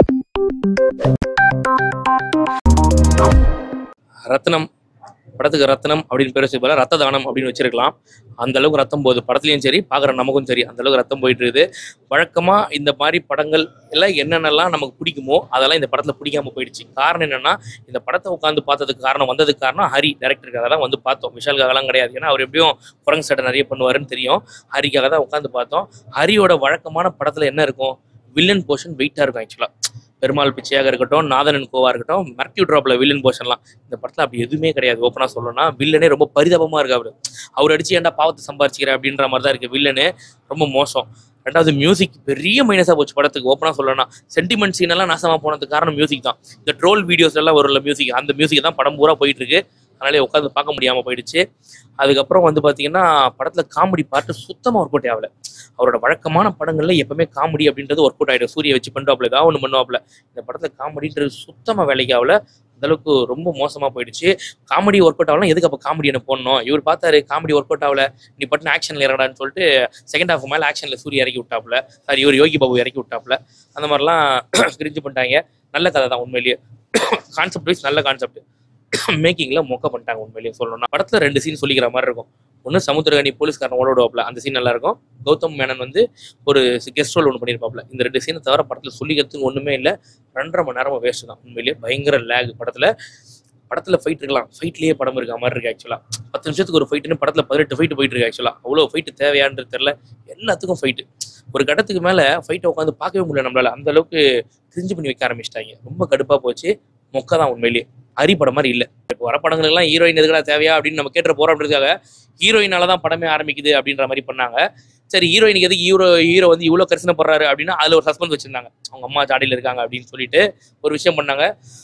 ரத்னம் படத்துக்கு ரத்னம் அப்படின்னு பேர் வச்சு போல ரத்த தானம் அப்படின்னு வச்சிருக்கலாம் அந்த அளவுக்கு ரத்தம் போகுது படத்துலயும் சரி பார்க்குற நமக்கும் சரி அந்த அளவுக்கு ரத்தம் போயிட்டு இருக்குது வழக்கமா இந்த மாதிரி படங்கள் எல்லாம் என்னென்னலாம் நமக்கு பிடிக்குமோ அதெல்லாம் இந்த படத்துல பிடிக்காம போயிடுச்சு காரணம் என்னன்னா இந்த படத்தை உட்காந்து பார்த்ததுக்கு காரணம் வந்ததுக்கு காரணம் ஹரி டேரக்டருக்காக தான் வந்து பார்த்தோம் விஷாலுக்காகலாம் கிடையாது ஏன்னா அவர் எப்படியும் குரங்கு சட்டை நிறைய பண்ணுவாருன்னு தெரியும் ஹரிக்காக தான் உட்காந்து பார்த்தோம் ஹரியோட வழக்கமான படத்துல என்ன இருக்கும் வில்லன் போர்ஷன் வெயிட்டா இருக்கும் ஆக்சுவலா பெருமாள் பிச்சையாக இருக்கட்டும் நாதனன் கோவா இருக்கட்டும் மர்க்யூ ட்ராப்ல வில்லன் போர்ஷன்லாம் இந்த படத்துல அப்படி எதுவுமே கிடையாது ஓப்பனா சொல்லணும்னா வில்லனே ரொம்ப பரிதாபமா இருக்கு அவரு அவர் அடிச்சு ஏன்டா பாவத்தை சம்பாரிச்சிக்கிற அப்படின்ற மாதிரி தான் இருக்கு வில்லனு ரொம்ப மோசம் ரெண்டாவது மியூசிக் பெரிய மைனஸா போச்சு படத்துக்கு ஓப்பனா சொல்லணும்னா சென்டிமெண்ட் சீன் எல்லாம் நாசமா போனதுக்கு காரணம் மியூசிக் தான் இந்த ட்ரோல் வீடியோஸ் எல்லாம் வரும்ல மியூசிக் அந்த மியூசிக் தான் படம் பூரா போயிட்டு இருக்கு அதனாலே உட்காந்து பார்க்க முடியாம போயிடுச்சு அதுக்கப்புறம் வந்து பாத்தீங்கன்னா படத்துல காமெடி பார்ட்டு சுத்தமா ஒர்க் அவுட் ஆகல அவரோட வழக்கமான படங்கள்ல எப்பவுமே காமெடி அப்படின்றது ஒர்க் அவுட் ஆயிடும் சூரிய வச்சு பண்ணுவாப்ல ஏதாவது ஒன்று பண்ணுவாப்ல இந்த படத்துல காமெடின்றது சுத்தமா வேலைக்கு ஆகல அந்த அளவுக்கு ரொம்ப மோசமா போயிடுச்சு காமெடி ஒர்க் அவுட் ஆகலாம் எதுக்கு அப்போ காமெடி என்ன போடணும் இவர் பார்த்தாரு காமெடி ஒர்க் அவுட் ஆகல நீ பட்டு ஆக்ஷன்ல இறங்கடான்னு சொல்லிட்டு செகண்ட் ஹாஃப் மேல ஆக்ஷன்ல சூரிய இறக்கி விட்டாப்ல சாரி இவர் யோகி பாபு இறக்கி விட்டாப்ல அந்த மாதிரிலாம் கிரிஞ்சு பண்ணிட்டாங்க நல்ல கதை தான் உண்மையிலேயே கான்செப்ட் வைஸ் நல்ல கான்செப்ட் மேக்கிங்ல மொக்க பண்ணிட்டாங்க உண்மையிலேயே சொல்லணும்னா படத்துல ரெண்டு சீன் சொல்லிக்கிற மாதிரி இருக்கும் ஒன்று சமுத்திரகனி போலீஸ்காரன் ஓடோடுவாப்ல அந்த சீன் நல்லா இருக்கும் கௌதம் மேனன் வந்து ஒரு கெஸ்ட் ரோல் ஒன்று பண்ணியிருப்பாப்ல இந்த ரெண்டு சீனை தவிர படத்தில் சொல்லிக்கிறதுக்கு ஒன்றுமே இல்லை ரெண்டரை மணி நேரமும் வேஸ்ட் தான் உண்மையிலேயே பயங்கர லேக் படத்தில் படத்தில் ஃபைட் இருக்கலாம் ஃபைட்லேயே படம் இருக்க மாதிரி இருக்கு ஆக்சுவலாக பத்து நிமிஷத்துக்கு ஒரு ஃபைட்டுன்னு படத்தில் பதினெட்டு ஃபைட் போயிட்டு இருக்கு ஆக்சுவலாக அவ்வளோ ஃபைட்டு தேவையான்றது தெரியல எல்லாத்துக்கும் ஃபைட்டு ஒரு கட்டத்துக்கு மேலே ஃபைட்டை உட்காந்து பார்க்கவே முடியல நம்மளால அந்த அளவுக்கு கிரிஞ்சு பண்ணி வைக்க ஆரம்பிச்சிட்டாங்க ரொம்ப கடுப்பாக போச்சு மொக்க தான் உண்மையிலேயே ஹரி படம் மாதிரி இல்லை இப்போ வர படங்களுக்கெல்லாம் ஹீரோயின் எதுக்கடா தேவையா அப்படின்னு நம்ம கேட்டுற போறோம் அப்படின்றதுக்காக ஹீரோயினால தான் படமே ஆரம்பிக்குது அப்படின்ற மாதிரி பண்ணாங்க சரி ஹீரோயினுக்கு எதுக்கு ஹீரோ ஹீரோ வந்து இவ்வளோ கரிசனை போடுறாரு அப்படின்னா அதில் ஒரு சஸ்பென்ஸ் வச்சிருந்தாங்க அவங்க அம்மா ஜாடியில் இருக்காங்க அப்படின்னு சொல்லிட்டு ஒரு விஷயம் பண்ணாங்க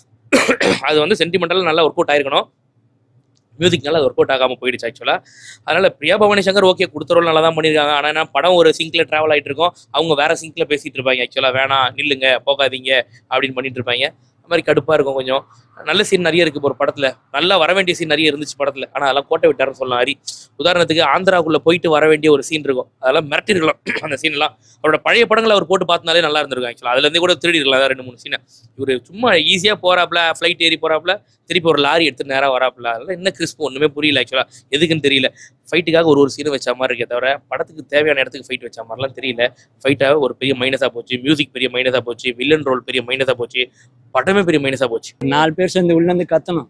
அது வந்து சென்டிமெண்டலாக நல்லா ஒர்க் அவுட் ஆயிருக்கணும் மியூசிக்னால அது ஒர்க் அவுட் ஆகாமல் போயிடுச்சு ஆக்சுவலாக அதனால பிரியா பவானி சங்கர் ஓகே கொடுத்த ரோல் நல்லா தான் பண்ணியிருக்காங்க ஆனால் என்ன படம் ஒரு சிங்கில் ட்ராவல் ஆகிட்டு இருக்கும் அவங்க வேற சிங்கில் பேசிட்டு இருப்பாங்க ஆக்சுவலாக வேணாம் நில்லுங்க போகாதீங்க அப்படின்னு பண்ணிட்டு இருப்பாங்க அது மாதிரி கடுப்பாக இருக்கும் கொஞ்சம் நல்ல சீன் நிறைய இருக்கு இப்போ ஒரு படத்துல நல்லா வர வேண்டிய சீன் நிறைய இருந்துச்சு படத்துல ஆனா அதெல்லாம் கோட்டை விட்டாருன்னு சொல்லலாம் ஹரி உதாரணத்துக்கு ஆந்திராக்குள்ள போயிட்டு வர வேண்டிய ஒரு சீன் இருக்கும் அதெல்லாம் மிரட்டிருக்கலாம் அந்த சீன் எல்லாம் அவரோட பழைய படங்களை அவர் போட்டு பார்த்தாலே நல்லா இருந்திருக்கும் ஆக்சுவலா அதுல இருந்தே கூட திருடி இருக்கலாம் ரெண்டு மூணு சீனை இவர் சும்மா ஈஸியா போறாப்ல ஃபிளைட் ஏறி போறாப்ல திருப்பி ஒரு லாரி எடுத்து நேரா வராப்ல அதெல்லாம் என்ன கிறிஸ்பு ஒண்ணுமே புரியல ஆக்சுவலா எதுக்குன்னு தெரியல ஃபைட்டுக்காக ஒரு ஒரு சீனை வச்ச மாதிரி இருக்கே தவிர படத்துக்கு தேவையான இடத்துக்கு ஃபைட் வச்ச மாதிரிலாம் தெரியல ஃபைட்டாக ஒரு பெரிய மைனஸா போச்சு மியூசிக் பெரிய மைனஸா போச்சு வில்லன் ரோல் பெரிய மைனஸா போச்சு படமே பெரிய மைனஸா போச்சு நாலு பேர் சேர்ந்து உள்ள இருந்து கத்தணும்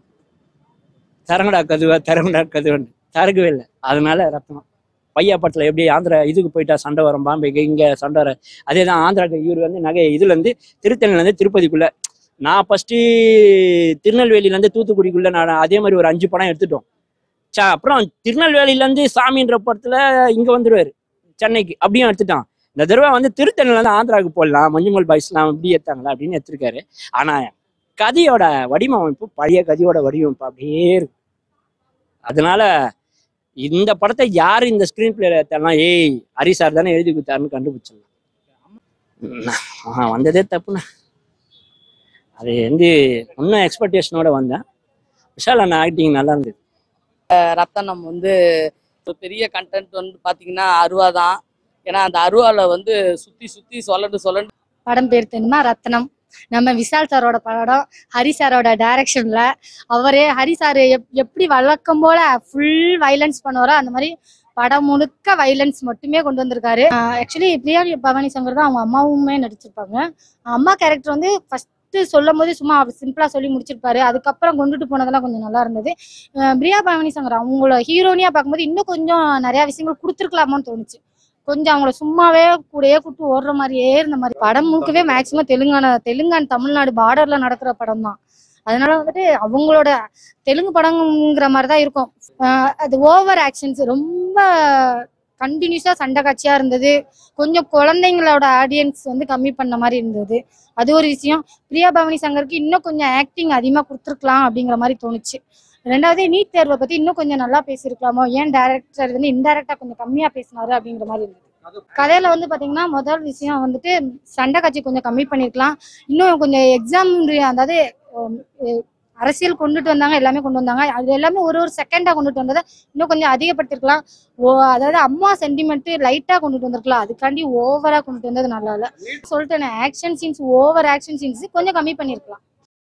தரங்கடா கதுவா தரங்கடா கதுவன்னு தரகவே இல்லை அதனால ரத்தனம் பையா படத்துல எப்படி ஆந்திரா இதுக்கு போயிட்டா சண்டை வரும் பாம்பேக்கு இங்க சண்டை வர அதே தான் ஆந்திராக்கு இவர் வந்து நகை இதுல இருந்து திருத்தணில இருந்து திருப்பதிக்குள்ள நான் ஃபர்ஸ்ட் திருநெல்வேலியில இருந்து தூத்துக்குடிக்குள்ள நான் அதே மாதிரி ஒரு அஞ்சு படம் எடுத்துட்டோம் சா அப்புறம் திருநெல்வேலியில இருந்து சாமின்ற படத்துல இங்க வந்துருவாரு சென்னைக்கு அப்படியும் எடுத்துட்டான் இந்த தடவை வந்து திருத்தணில இருந்து ஆந்திராவுக்கு போடலாம் மஞ்சுமல் பாய்ஸ்லாம் இப்படி எடுத்தாங்களா அப்படின்னு எடுத்திருக்காரு ஆனா கதையோட வடிவமைப்பு பழைய கதையோட வடிவமைப்பு அப்படியே இருக்கும் அதனால இந்த படத்தை யார் இந்த ஸ்கிரீன் பிளேல எடுத்தாலும் ஏய் ஹரி சார் தானே எழுதி கொடுத்தாருன்னு கண்டுபிடிச்சிடலாம் ஆஹ் வந்ததே தப்புண்ணா அது வந்து இன்னும் எக்ஸ்பெக்டேஷனோட வந்தேன் விஷால் அண்ணா ஆக்டிங் நல்லா இருந்தது ரத்தனம் வந்து ஒரு பெரிய கண்டென்ட் வந்து பாத்தீங்கன்னா அருவா தான் ஏன்னா அந்த அருவால வந்து சுத்தி சுத்தி சொல்லண்டு சொல்லண்டு படம் பேர் தெரியுமா ரத்னம் நம்ம விஷால் சாரோட படம் ஹரி சாரோட டைரக்ஷன்ல அவரே ஹரி சார் எப் எப்படி வழக்கம் போல ஃபுல் வைலன்ஸ் பண்ணுவாரோ அந்த மாதிரி படம் முழுக்க வைலன்ஸ் மட்டுமே கொண்டு வந்திருக்காரு ஆக்சுவலி பிரியா பவானி சங்கர் தான் அவங்க அம்மாவுமே நடிச்சிருப்பாங்க அம்மா கேரக்டர் வந்து ஃபர்ஸ்ட் சொல்லும் போது சும்மா சிம்பிளா சொல்லி முடிச்சிருப்பாரு அதுக்கப்புறம் கொண்டுட்டு போனதெல்லாம் கொஞ்சம் நல்லா இருந்தது அஹ் பிரியா பவானி சங்கர் அவங்கள ஹீரோனியா பார்க்கும்போது இன்னும் கொஞ்சம் நிறைய விஷயங்கள் கொடுத்துருக்கலாமோன்னு தோணுச்சு கொஞ்சம் அவங்கள சும்மாவே கூடயே கூட்டு ஓடுற மாதிரியே இருந்த மாதிரி படம் முழுக்கவே மேக்சிமம் தெலுங்கானா தெலுங்கானா தமிழ்நாடு பார்டர்ல நடக்கிற படம் தான் அதனால வந்துட்டு அவங்களோட தெலுங்கு படங்கிற மாதிரி தான் இருக்கும் ஆஹ் அது ஓவர் ஆக்ஷன்ஸ் ரொம்ப கண்டினியூஸா சண்டை காட்சியா இருந்தது கொஞ்சம் குழந்தைங்களோட ஆடியன்ஸ் வந்து கம்மி பண்ண மாதிரி இருந்தது அது ஒரு விஷயம் பிரியா பவானி சங்கருக்கு இன்னும் கொஞ்சம் ஆக்டிங் அதிகமா கொடுத்துருக்கலாம் அப்படிங்கிற மாதிரி தோணுச்சு ரெண்டாவது நீட் தேர்வை பத்தி இன்னும் கொஞ்சம் நல்லா பேசியிருக்கலாமோ ஏன் டைரக்டர் வந்து இன்டைரக்டா கொஞ்சம் கம்மியா பேசினாரு அப்படிங்கிற மாதிரி இருந்தது கதையில வந்து பாத்தீங்கன்னா முதல் விஷயம் வந்துட்டு சண்டை காட்சி கொஞ்சம் கம்மி பண்ணிருக்கலாம் இன்னும் கொஞ்சம் எக்ஸாம் அதாவது அரசியல் கொண்டுட்டு வந்தாங்க எல்லாமே கொண்டு வந்தாங்க அது எல்லாமே ஒரு ஒரு செகண்டா கொண்டுட்டு வந்ததை இன்னும் கொஞ்சம் அதிகப்படுத்திருக்கலாம் ஓ அதாவது அம்மா சென்டிமெண்ட் லைட்டா கொண்டுட்டு வந்திருக்கலாம் அதுக்காண்டி ஓவரா கொண்டுட்டு வந்தது நல்லா இல்ல சொல்லிட்டேன் action scenes over action scenes கொஞ்சம் கம்மி பண்ணிருக்கலாம்